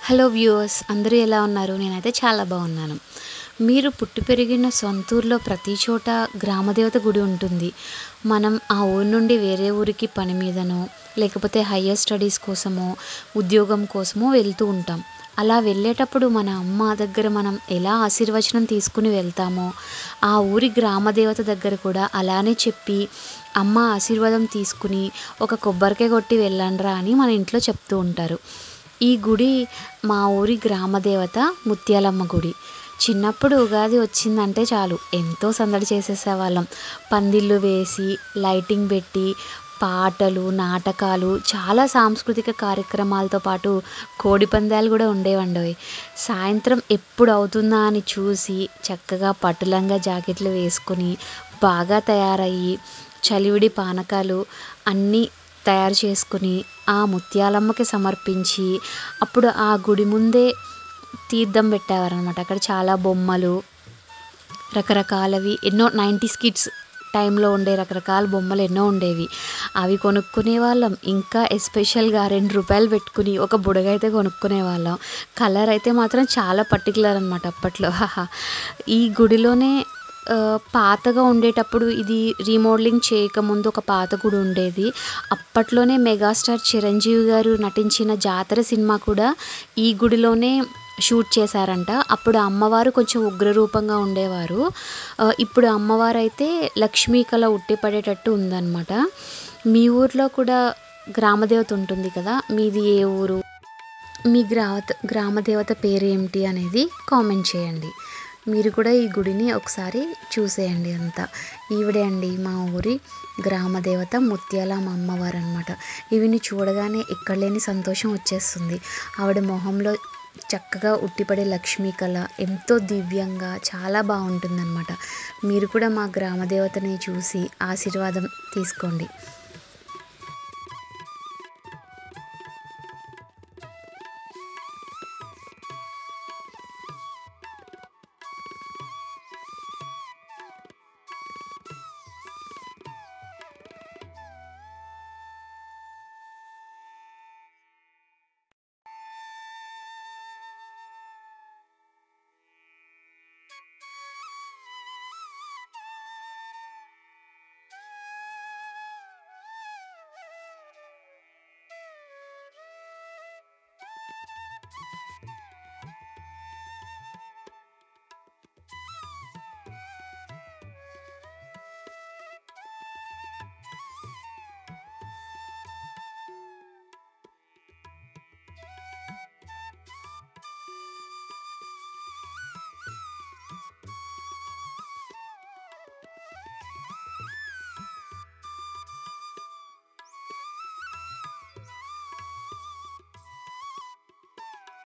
hello viewers అందరూ ఎలా ఉన్నారు నేనైతే చాలా బాగున్నాను మీరు పుట్టి పెరిగిన సొంతూరులో ప్రతి చోట గ్రామదేవత గుడి ఉంటుంది మనం ఆ ఊరి నుండి వేరే ఊరికి పని మీదనో లేకపోతే హయ్యర్ స్టడీస్ కోసమో ఉద్యోగం కోసమో వెళ్తూ ఉంటాం అలా వెళ్ళేటప్పుడు మన అమ్మ దగ్గర మనం ఎలా ఆశీర్వచనం తీసుకుని వెళ్తామో ఆ ఊరి గ్రామదేవత దగ్గర కూడా అలానే చెప్పి అమ్మ ఆశీర్వాదం తీసుకుని ఒక కొబ్బరికాయ కొట్టి వెళ్ళండ్రా అని మన ఇంట్లో చెప్తూ ఉంటారు ఈ గుడి మా ఊరి గ్రామదేవత ముత్యాలమ్మ గుడి చిన్నప్పుడు ఉగాది వచ్చిందంటే చాలు ఎంతో సందడి చేసేసేవాళ్ళం పందిళ్ళు వేసి లైటింగ్ పెట్టి పాటలు నాటకాలు చాలా సాంస్కృతిక కార్యక్రమాలతో పాటు కోడి పందాలు కూడా ఉండేవండోయ్ సాయంత్రం ఎప్పుడు అవుతుందా అని చూసి చక్కగా పట్టులంగా జాకెట్లు వేసుకొని బాగా తయారయ్యి చలివిడి పానకాలు అన్నీ తయారు చేసుకుని ఆ ముత్యాలమ్మకి సమర్పించి అప్పుడు ఆ గుడి ముందే తీర్థం పెట్టేవారనమాట అక్కడ చాలా బొమ్మలు రకరకాలవి ఎన్నో నైంటీస్ కిడ్స్ టైంలో ఉండే రకరకాల బొమ్మలు ఎన్నో ఉండేవి అవి కొనుక్కునే వాళ్ళం ఇంకా ఎస్పెషల్గా రెండు రూపాయలు పెట్టుకుని ఒక బుడగ అయితే కొనుక్కునే వాళ్ళం కలర్ అయితే మాత్రం చాలా పర్టికులర్ అనమాట అప్పట్లో ఈ గుడిలోనే ఆ, పాతగా ఉండేటప్పుడు ఇది రీమోడలింగ్ చేయకముందు ఒక పాత గుడి ఉండేది అప్పట్లోనే మెగాస్టార్ చిరంజీవి గారు నటించిన జాతర సినిమా కూడా ఈ గుడిలోనే షూట్ చేశారంట అప్పుడు అమ్మవారు కొంచెం ఉగ్రరూపంగా ఉండేవారు ఆ, ఇప్పుడు అమ్మవారు అయితే లక్ష్మీ కళ ఉట్టిపడేటట్టు ఉందన్నమాట మీ ఊర్లో కూడా గ్రామదేవత ఉంటుంది కదా మీది ఏ ఊరు మీ గ్రావత గ్రామదేవత పేరు ఏమిటి అనేది కామెంట్ చేయండి మీరు కూడా ఈ గుడిని ఒకసారి చూసేయండి అంతా ఈవిడే అండి మా ఊరి గ్రామదేవత ముత్యాలమ్మ అమ్మవారు అనమాట ఇవిని చూడగానే ఎక్కడ లేని సంతోషం వచ్చేస్తుంది ఆవిడ మొహంలో చక్కగా ఉట్టిపడే లక్ష్మీ కళ ఎంతో దివ్యంగా చాలా బాగుంటుందన్నమాట మీరు కూడా మా గ్రామదేవతని చూసి ఆశీర్వాదం తీసుకోండి